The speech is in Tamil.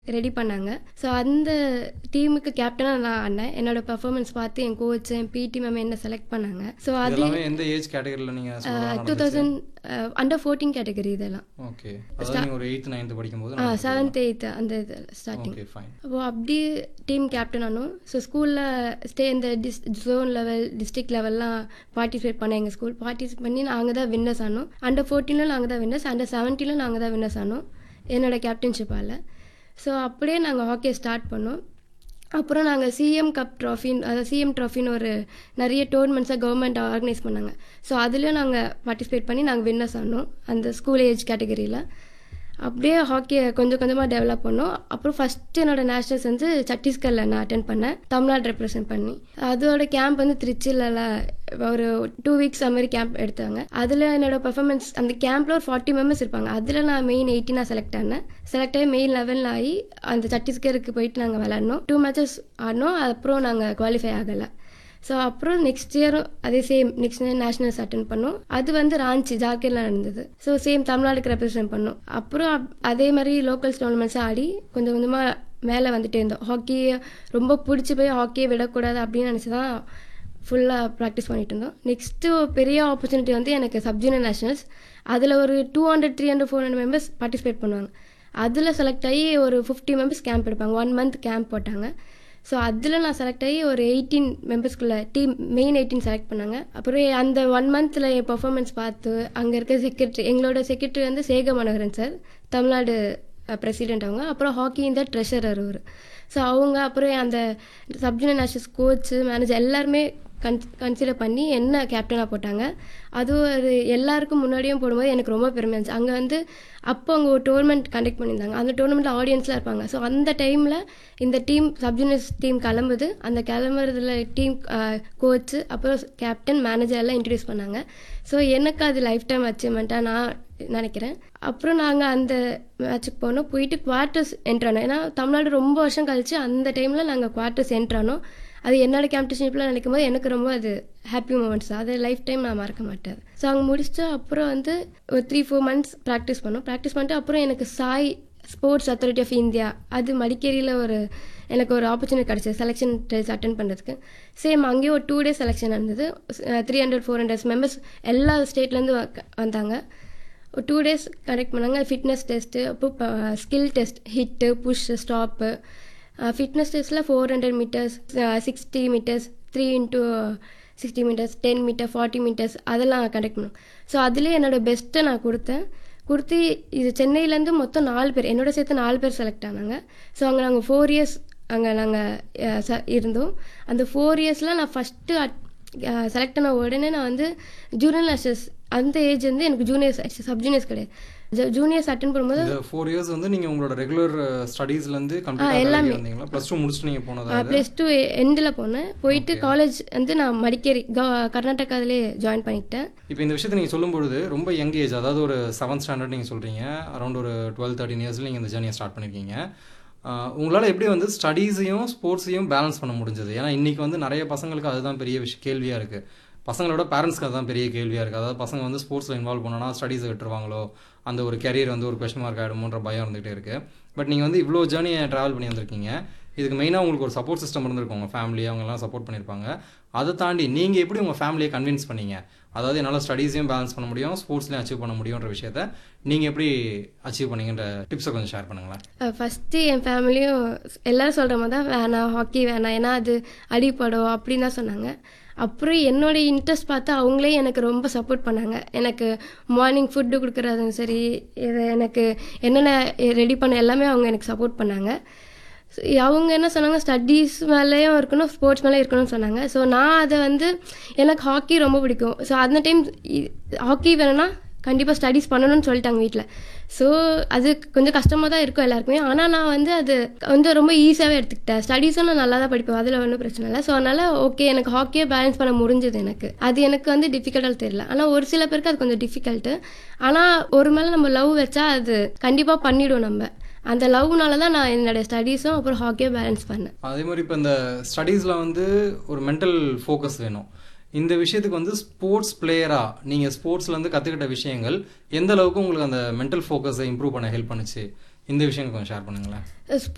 ரெடி பண்ணாங்க ஸோ அந்த டீமுக்கு கேப்டனாக நான் ஆடினேன் என்னோட பெர்ஃபார்மன்ஸ் பார்த்து என் கோச் என் பிடி மேம் என்ன செலக்ட் பண்ணாங்க ஸோ அது இதெல்லாமே எந்த ஏஜ் கேட்டகரியில் நீங்கள் two thousand under fourteen category இதெல்லாம் ஓகே அதாவது நீங்கள் ஒரு எயித்து நைன்த்து படிக்கும்போது ஆ செவன்த் எயித்து அந்த இது ஸ்டார்டிங் ஓகே ஃபைன் அப்போ அப்படி டீம் கேப்டன் ஆனோம் ஸோ ஸ்கூலில் ஸ்டே இந்த டிஸ் ஜோன் லெவல் டிஸ்ட்ரிக்ட் லெவல்லாம் பார்ட்டிசிபேட் பண்ணேன் எங்கள் ஸ்கூல் பார்ட்டிசிபேட் பண்ணி நாங்கள் தான் வின்னர்ஸ் ஆனோம் அண்டர் ஃபோர்டீனில் நாங்கள் தான் வின்னர்ஸ் அண்டர் செவன்டீனில் நாங்கள் தான் வின்னர்ஸ் ஆனோம் என்னோட கேப்டன்ஷிப்பால் ஸோ அப்படியே நாங்கள் ஹாக்கியை ஸ்டார்ட் பண்ணோம் அப்புறம் நாங்கள் சிஎம் கப் ட்ராஃபின்னு அதாவது சிஎம் ட்ராஃபின்னு ஒரு நிறைய டோர்னமெண்ட்ஸை கவர்மெண்ட் ஆர்கனைஸ் பண்ணாங்க ஸோ அதுலேயும் நாங்கள் பார்ட்டிசிபேட் பண்ணி நாங்கள் வின்னர்ஸ் ஆனோம் அந்த ஸ்கூல் ஏஜ் கேட்டகரியில் அப்படியே ஹாக்கியை கொஞ்சம் கொஞ்சமாக டெவலப் பண்ணோம் அப்புறம் ஃபஸ்ட்டு என்னோட நேஷனல்ஸ் வந்து சத்தீஸ்கரில் நான் அட்டன் பண்ணேன் தமிழ்நாடு ரெப்ரசென்ட் பண்ணி அதோட கேம்ப் வந்து திருச்சியில் ஒரு டூ வீக்ஸ் அந்த மாதிரி கேம்ப் எடுத்தாங்க அதில் என்னோட பெர்ஃபார்மன்ஸ் அந்த கேம்பில் ஒரு ஃபார்ட்டி மெம்பர்ஸ் இருப்பாங்க அதில் நான் மெயின் எயிட்டினாக செலக்ட் ஆனேன் செலக்ட் ஆகி மெயின் லெவலில் ஆகி அந்த சத்தீஸ்கருக்கு போயிட்டு நாங்கள் விளாட்னோம் டூ மேட்சஸ் ஆடினோம் அப்புறம் நாங்கள் குவாலிஃபை ஆகலை ஸோ அப்புறம் நெக்ஸ்ட் இயரும் அதே same next year nationals attend பண்ணோம் அது வந்து ராஞ்சி ஜார்க்கண்டில் நடந்தது ஸோ சேம் தமிழ்நாடுக்கு ரெப்ரசென்ட் பண்ணோம் அப்புறம் அப்- அதே மாதிரி லோக்கல்ஸ் டோர்னமெண்ட்ஸ் ஆடி கொஞ்சம் கொஞ்சமாக மேலே வந்துட்டே இருந்தோம் ஹாக்கி ரொம்ப பிடிச்சி போய் ஹாக்கியை விடக்கூடாது அப்படின்னு நினச்சி தான் ஃபுல்லாக ப்ராக்டிஸ் பண்ணிட்டு இருந்தோம் நெக்ஸ்ட்டு பெரிய ஆப்பர்ச்சுனிட்டி வந்து எனக்கு சப்ஜூனியர் நேஷனல்ஸ் அதில் ஒரு two hundred three hundred four hundred members participate பண்ணுவாங்க அதில் செலக்ட் ஆகி ஒரு ஃபிஃப்டி மெம்பர்ஸ் கேம்ப் எடுப்பாங்க ஒன் மந்த் கேம்ப் போட்டாங்க ஸோ அதில் நான் செலக்ட் ஆகி ஒரு எயிட்டீன் மெம்பர்ஸ்குள்ள டீம் மெயின் எயிட்டீன் செலக்ட் பண்ணாங்க அப்புறம் அந்த ஒன் மந்த்தில் என் பர்ஃபார்மன்ஸ் பார்த்து அங்கே இருக்க செக்ரட்டரி எங்களோட செக்ரட்டரி வந்து சேக மனோகரன் சார் தமிழ்நாடு பிரசிடென்ட் அவங்க அப்புறம் ஹாக்கி இந்த ட்ரெஷரர் அவர் ஸோ அவங்க அப்புறம் அந்த சப்ஜூனியர் நேஷனல்ஸ் கோச்சு மேனேஜர் எல்லாருமே கன் கன்சிடர் பண்ணி என்ன கேப்டனாக போட்டாங்க அதுவும் அது எல்லாருக்கும் முன்னாடியும் போடும்போது எனக்கு ரொம்ப பெருமையாக இருந்துச்சு அங்கே வந்து அப்போ அங்கே ஒரு டோர்னமெண்ட் கண்டக்ட் பண்ணியிருந்தாங்க அந்த டோர்னமெண்ட்டில் ஆடியன்ஸ்லாம் இருப்பாங்க ஸோ அந்த டைமில் இந்த டீம் சப்ஜூனியர்ஸ் டீம் கிளம்புது அந்த கிளம்புறதுல டீம் கோச்சு அப்புறம் கேப்டன் மேனேஜர் எல்லாம் இன்ட்ரடியூஸ் பண்ணாங்க ஸோ எனக்கு அது லைஃப் டைம் அச்சீவ்மெண்ட்டாக நான் நினைக்கிறேன் அப்புறம் நாங்கள் அந்த மேட்ச்சுக்கு போனோம் போயிட்டு குவார்ட்டர்ஸ் என்ட்ரானோம் ஏன்னா தமிழ்நாடு ரொம்ப வருஷம் கழிச்சு அந்த டைமில் நாங்கள் குவார்ட்டர்ஸ் என்ட்ரானோம் அது என்னோட கேம்படிஷன்ஷிப்பில் நினைக்கும் போது எனக்கு ரொம்ப அது ஹாப்பி மூமெண்ட்ஸ் அது லைஃப் டைம் நான் மறக்க மாட்டேன் ஸோ அங்கே முடிச்சுட்டு அப்புறம் வந்து ஒரு த்ரீ ஃபோர் மந்த்ஸ் ப்ராக்டிஸ் பண்ணோம் ப்ராக்டிஸ் பண்ணிட்டு அப்புறம் எனக்கு SAI sports authority of India அது மடிக்கேரியில் ஒரு எனக்கு ஒரு ஆப்பர்ச்சுனிட்டி கிடச்சிது செலெக்ஷன் டெஸ்ட் அட்டன் பண்ணுறதுக்கு சேம் அங்கேயும் ஒரு டூ டேஸ் செலெக்ஷன் நடந்தது three hundred four hundred members எல்லா ஸ்டேட்லேருந்து வந்தாங்க ஒரு டூ டேஸ் கனெக்ட் பண்ணாங்க ஃபிட்னஸ் டெஸ்ட்டு அப்புறம் skill test hit push stop fitness டெஸ்ட்டில் four hundred metres sixty metres three into sixty metres ten metre forty metres அதெல்லாம் கண்டக்ட் பண்ணோம் ஸோ அதுலேயே என்னோடய பெஸ்ட்டை நான் கொடுத்தேன் கொடுத்து இது சென்னையிலேருந்து மொத்தம் நாலு பேர் என்னோட சேர்த்து நாலு பேர் செலக்ட் ஆனாங்க ஸோ அங்கே நாங்கள் ஃபோர் இயர்ஸ் அங்கே நாங்கள் இருந்தோம் அந்த ஃபோர் இயர்ஸில் நான் ஃபஸ்ட்டு செலக்ட் ஆன உடனே நான் வந்து ஜூனியர் நேஷனல்ஸ் அந்த ஏஜ் வந்து எனக்கு ஜூனியர்ஸ் சப் ஜூனியர்ஸ் கிடையாது ஜூனியர்ஸ் அட்டன் பண்ணும்போது இந்த ஃபோர் இயர்ஸ் வந்து நீங்கள் உங்களோட ரெகுலர் ஸ்டடீஸ்லேருந்து கம்ப்ளீட்டாக வந்தீங்களா ப்ளஸ் டூ முடிச்சுட்டு நீங்கள் போனதா இது? ப்ளஸ் டூ எண்டில் போனேன் போயிட்டு காலேஜ் வந்து நான் மடிக்கேரி க- கர்நாடகாவிலே ஜாயின் பண்ணிக்கிட்டேன் இப்போ இந்த விஷயத்தை நீங்கள் சொல்லும்பொழுது ரொம்ப யங் ஏஜ் அதாவது ஒரு செவன்த் ஸ்டாண்டர்ட் நீங்கள் சொல்கிறீங்க அரௌண்ட் ஒரு டுவெல் தேர்ட்டின் இயர்ஸில் நீங்கள் இந்த ஜேர்னியை ஸ்டார்ட் பண்ணியிருக்கீங்க உங்களால் எப்படி வந்து ஸ்டடீஸையும் ஸ்போர்ட்ஸையும் பேலன்ஸ் பண்ண முடிஞ்சது ஏன்னா இன்றைக்கி வந்து நிறைய பசங்களுக்கு அதுதான் பெரிய விஷயம் கேள்வியாக இருக்குது பசங்களோட பேரண்ட்ஸ்க்கு அதுதான் பெரிய கேள்வியாக இருக்குது அதாவது பசங்க வந்து ஸ்போர்ட்ஸில் இன்வால்வ் பண்ணனா ஸ்டடீஸை விட்டுருவாங்களோ அந்த ஒரு கெரியர் வந்து ஒரு கொஷன் மார்க் ஆகிடுமோன்ற பயம் இருந்துகிட்டே இருக்குது பட் நீங்கள் வந்து இவ்வளோ ஜேர்னியை ட்ராவல் பண்ணி வந்திருக்கீங்க இதுக்கு மெயினாக உங்களுக்கு ஒரு சப்போர்ட் சிஸ்டம் இருந்திருக்கும் உங்கள் ஃபேமிலி அவங்கெல்லாம் சப்போர்ட் பண்ணியிருப்பாங்க அதை தாண்டி நீங்கள் எப்படி உங்கள் ஃபேமிலியை கன்வின்ஸ் பண்ணீங்க அதாவது என்னால் ஸ்டடீஸையும் பேலன்ஸ் பண்ண முடியும் ஸ்போர்ட்ஸ்லையும் அச்சீவ் பண்ண முடியுன்ற விஷயத்த நீங்கள் எப்படி அச்சீவ் பண்ணீங்கன்ற டிப்ஸை கொஞ்சம் ஷேர் பண்ணுங்களேன் ஃபஸ்ட்டு என் ஃபேமிலியும் எல்லாரும் சொல்கிற மாதிரி தான் வேணாம் ஹாக்கி வேணாம் ஏன்னா அது அடிப்படும் அப்படின்னு தான் சொன்னாங்க அப்புறம் என்னோட இன்ட்ரெஸ்ட் பார்த்து அவங்களே எனக்கு ரொம்ப சப்போர்ட் பண்ணாங்க எனக்கு மார்னிங் ஃபுட்டு கொடுக்குறதும் சரி இது எனக்கு என்னென்ன ரெடி பண்ண எல்லாமே அவங்க எனக்கு சப்போர்ட் பண்ணாங்க So, அவங்க என்ன சொன்னாங்க ஸ்டடீஸ் மேலேயும் இருக்கணும் ஸ்போர்ட்ஸ் மேலே இருக்கணும்னு சொன்னாங்க ஸோ நான் அதை வந்து எனக்கு ஹாக்கி ரொம்ப பிடிக்கும் ஸோ அந்த டைம் ஹாக்கி வேணும்னா கண்டிப்பாக ஸ்டடீஸ் பண்ணணும்னு சொல்லிட்டாங்க வீட்டில் ஸோ அது கொஞ்சம் கஷ்டமாக தான் இருக்கும் எல்லாருக்குமே ஆனால் நான் வந்து அது வந்து ரொம்ப ஈஸியாகவே எடுத்துக்கிட்டேன் ஸ்டடீஸும் நான் நல்லா தான் படிப்பேன் அதில் ஒன்றும் பிரச்சனை இல்லை ஸோ அதனால் ஓகே எனக்கு ஹாக்கியே பேலன்ஸ் பண்ண முடிஞ்சது எனக்கு அது எனக்கு வந்து டிஃபிகல்ட்டாக தெரியல ஆனால் ஒரு சில பேருக்கு அது கொஞ்சம் டிஃபிகல்ட்டு ஆனால் ஒரு மேலே நம்ம லவ் வச்சா அது கண்டிப்பாக பண்ணிவிடும் நம்ம அந்த லவ்னால தான் நான் என்னோட ஸ்டடீஸும் அப்புறம் ஹாக்கியும் பேலன்ஸ் பண்ணேன் அதே மாதிரி இப்போ இந்த ஸ்டடீஸில் வந்து ஒரு மென்டல் ஃபோக்கஸ் வேணும் இந்த விஷயத்துக்கு வந்து ஸ்போர்ட்ஸ் பிளேயராக நீங்கள் ஸ்போர்ட்ஸ்லேருந்து கற்றுக்கிட்ட விஷயங்கள் எந்த அளவுக்கு உங்களுக்கு அந்த மென்டல் ஃபோக்கஸை இம்ப்ரூவ் பண்ண ஹெல்ப் பண்ணுச்சு இந்த விஷயம் கொஞ்சம் ஷேர் பண்ணுங்களேன்